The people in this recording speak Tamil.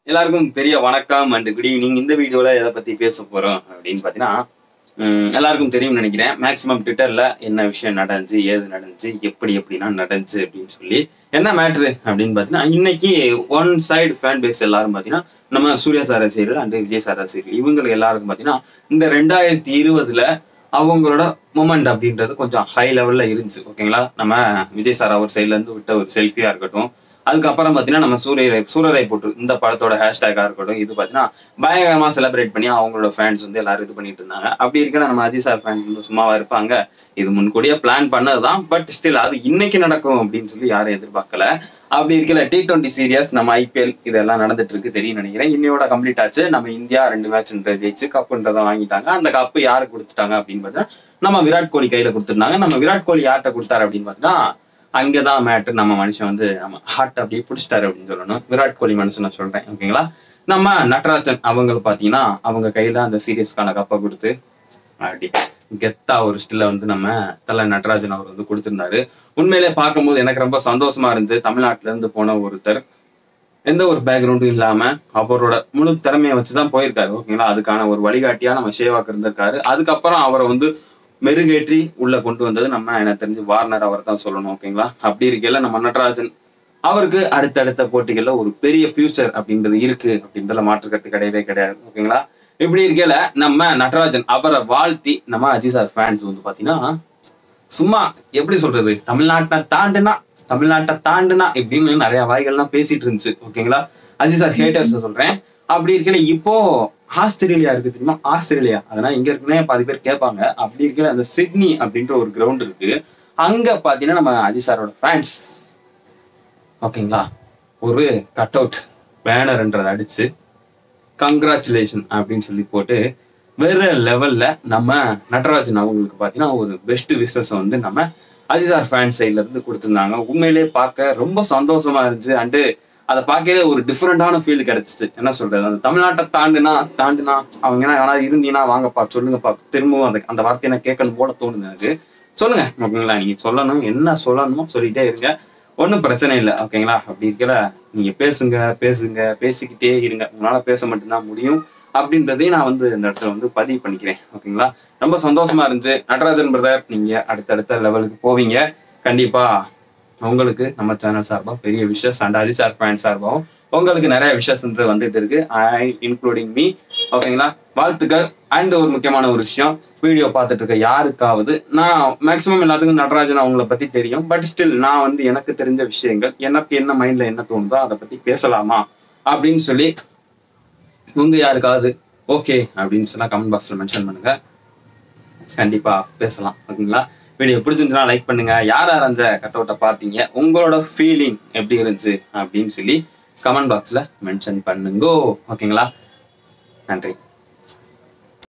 எல்லாருக்கும் பெரிய வணக்கம் அண்ட் குட் ஈவினிங் இந்த வீடியோல எதை பத்தி பேச போறோம் அப்படின்னு பாத்தீங்கன்னா உம், எல்லாருக்கும் தெரியும்னு நினைக்கிறேன் மேக்சிமம் ட்விட்டர்ல என்ன விஷயம் நடந்துச்சு ஏது நடந்துச்சு எப்படி எப்படின்னா நடந்துச்சு அப்படின்னு சொல்லி என்ன மேட்ரு அப்படின்னு பாத்தீங்கன்னா இன்னைக்கு ஒன் சைடு ஃபேன் பேஸ் எல்லாரும் பாத்தீங்கன்னா நம்ம சூர்யா சார் ரசிகர்கள் அண்ட் விஜய் சார் ரசிகர்கள் இவங்களுக்கு எல்லாருக்கும் பாத்தீங்கன்னா இந்த ரெண்டாயிரத்தி இருபதுல அவங்களோட மொமெண்ட் அப்படின்றது கொஞ்சம் ஹை லெவல்ல இருந்துச்சு ஓகேங்களா நம்ம விஜய் சார் அவர் சைட்ல இருந்து விட்ட ஒரு செல்ஃபியா இருக்கட்டும் அதுக்கப்புறம் பாத்தீங்கன்னா நம்ம சூரியரை சூரரை போட்டு இந்த படத்தோட ஹேஷ்டேக்கா இருக்கட்டும் இது பாத்தீங்கன்னா பயங்கரமா செலிப்ரேட் பண்ணி அவங்களோட ஃபேன்ஸ் வந்து எல்லாரும் இது பண்ணிட்டு இருந்தாங்க அப்படி இருக்க நம்ம அஜித் சார் ஃபேன்ஸ் வந்து சும்மாவா இருப்பாங்க இது முன்கூடியே பிளான் பண்ணதுதான் பட் ஸ்டில் அது இன்னைக்கு நடக்கும் அப்படின்னு சொல்லி யாரும் எதிர்பார்க்கல அப்படி இருக்கல டி டுவெண்ட்டி சீரியஸ் நம்ம ஐபிஎல் இதெல்லாம் நடந்துட்டு இருக்கு தெரியும் நினைக்கிறேன் இன்னையோட கம்ப்ளீட் ஆச்சு நம்ம இந்தியா ரெண்டு மேட்ச் ஜெயிச்சு கப்புன்றதை வாங்கிட்டாங்க அந்த கப்பு யாருக்கு கொடுத்துட்டாங்க அப்படின்னு பார்த்தீங்கன்னா நம்ம விராட் கோலி கையில கொடுத்துருந்தாங்க நம்ம விராட் கோலி யார்கிட்ட கொடுத்தாரு அப்படின்னு பார்த்தீங்கன்னா அங்கதான் மேட்ரு நம்ம மனுஷன் வந்து நம்ம ஹார்ட் அப்படியே பிடிச்சிட்டாரு அப்படின்னு சொல்லணும் விராட் கோலி மனுஷன் நான் சொல்றேன் ஓகேங்களா நம்ம நட்ராஜன் அவங்க பாத்தீங்கன்னா அவங்க கையில அந்த சீரியஸ்க்கான கப்பை கொடுத்து அப்படி கெத்தா ஒரு ஸ்டில்ல வந்து நம்ம தலை நடராஜன் அவர் வந்து கொடுத்திருந்தாரு உண்மையிலே பார்க்கும்போது எனக்கு ரொம்ப சந்தோஷமா இருந்துச்சு தமிழ்நாட்டுல இருந்து போன ஒருத்தர் எந்த ஒரு பேக்ரவுண்டும் இல்லாம அவரோட முழு திறமையை வச்சுதான் போயிருக்காரு ஓகேங்களா அதுக்கான ஒரு வழிகாட்டியா நம்ம சேவாக்கு இருந்திருக்காரு அதுக்கப்புறம் அவரை வந்து மெருகேற்றி உள்ள கொண்டு வந்தது நம்ம எனக்கு தெரிஞ்சு வார்னர் அவர் தான் சொல்லணும் ஓகேங்களா அப்படி இருக்கையில நம்ம நடராஜன் அவருக்கு அடுத்தடுத்த போட்டிகள்ல ஒரு பெரிய ஃபியூச்சர் அப்படின்றது இருக்கு அப்படின்றத மாற்றுக்கருத்து கிடையவே கிடையாது ஓகேங்களா இப்படி இருக்கையில நம்ம நடராஜன் அவரை வாழ்த்தி நம்ம அஜித் சார் ஃபேன்ஸ் வந்து பாத்தீங்கன்னா சும்மா எப்படி சொல்றது தமிழ்நாட்டை தாண்டுனா தமிழ்நாட்டை தாண்டுனா இப்படின்னு நிறைய வாய்கள்லாம் பேசிட்டு இருந்துச்சு ஓகேங்களா அஜித் சார் ஹேட்டர்ஸ் சொல்றேன் அப்படி இருக்கையில இப்போ ஆஸ்திரேலியா இருக்கு தெரியுமா ஆஸ்திரேலியா அதெல்லாம் இங்க இருக்குன்னே பாதி பேர் கேட்பாங்க அப்படி இருக்கையில அந்த சிட்னி அப்படின்ற ஒரு கிரவுண்ட் இருக்கு அங்க பாத்தீங்கன்னா நம்ம அஜித் சாரோட ஃபேன்ஸ் ஓகேங்களா ஒரு கட் அவுட் பேனர்ன்றதை அடிச்சு கங்க்ராச்சுலேஷன் அப்படின்னு சொல்லி போட்டு வேற லெவல்ல நம்ம நடராஜன் அவங்களுக்கு பாத்தீங்கன்னா ஒரு பெஸ்ட் விசஸ் வந்து நம்ம அஜிதார் ஃபேன் சைட்ல இருந்து கொடுத்திருந்தாங்க உண்மையிலேயே பார்க்க ரொம்ப சந்தோஷமா இருந்துச்சு அண்டு அதை பார்க்கவே ஒரு டிஃப்ரெண்டான ஃபீல் கிடைச்சிச்சு என்ன சொல்றது அந்த தமிழ்நாட்டை தாண்டுனா தாண்டுனா அவங்க என்ன யாராவது இருந்தீங்கன்னா வாங்கப்பா சொல்லுங்கப்பா திரும்பவும் அந்த அந்த வார்த்தையை நான் கேட்கணும் போல தோணுது எனக்கு சொல்லுங்க ஓகேங்களா நீங்க சொல்லணும் என்ன சொல்லணுமோ சொல்லிட்டே இருங்க ஒன்றும் பிரச்சனை இல்லை ஓகேங்களா அப்படி இருக்கல நீங்க பேசுங்க பேசுங்க பேசிக்கிட்டே இருங்க உங்களால பேச மட்டும்தான் முடியும் அப்படின்றதையும் நான் வந்து இந்த இடத்துல வந்து பதிவு பண்ணிக்கிறேன் ஓகேங்களா ரொம்ப சந்தோஷமா இருந்துச்சு நடராஜன் பிரதர் நீங்க அடுத்தடுத்த லெவலுக்கு போவீங்க கண்டிப்பா உங்களுக்கு நம்ம சேனல் சார்பா பெரிய wishes and Aji sir fan சார்பாகவும் உங்களுக்கு நிறைய விஷஸ் வந்துட்டு இருக்கு ஐ இன்க்ளூடிங் மீ ஓகேங்களா வாழ்த்துக்கள் அண்ட் ஒரு முக்கியமான ஒரு விஷயம் வீடியோ பார்த்துட்டு இருக்க யாருக்காவது நான் மேக்சிமம் எல்லாத்துக்கும் நடராஜன் அவங்கள பத்தி தெரியும் பட் ஸ்டில் நான் வந்து எனக்கு தெரிஞ்ச விஷயங்கள் எனக்கு என்ன மைண்ட்ல என்ன தோணுதோ அதை பத்தி பேசலாமா அப்படின்னு சொல்லி உங்க யாருக்காவது ஓகே அப்படின்னு சொன்னா கமெண்ட் பாக்ஸ்ல மென்ஷன் பண்ணுங்க கண்டிப்பா பேசலாம் ஓகேங்களா வீடியோ பிடிச்சிருந்துச்சுன்னா லைக் பண்ணுங்க யார் யார் அந்த கட் அவுட்டை பார்த்தீங்க உங்களோட ஃபீலிங் எப்படி இருந்துச்சு அப்படின்னு சொல்லி கமெண்ட் பாக்ஸ்ல மென்ஷன் பண்ணுங்க ஓகேங்களா நன்றி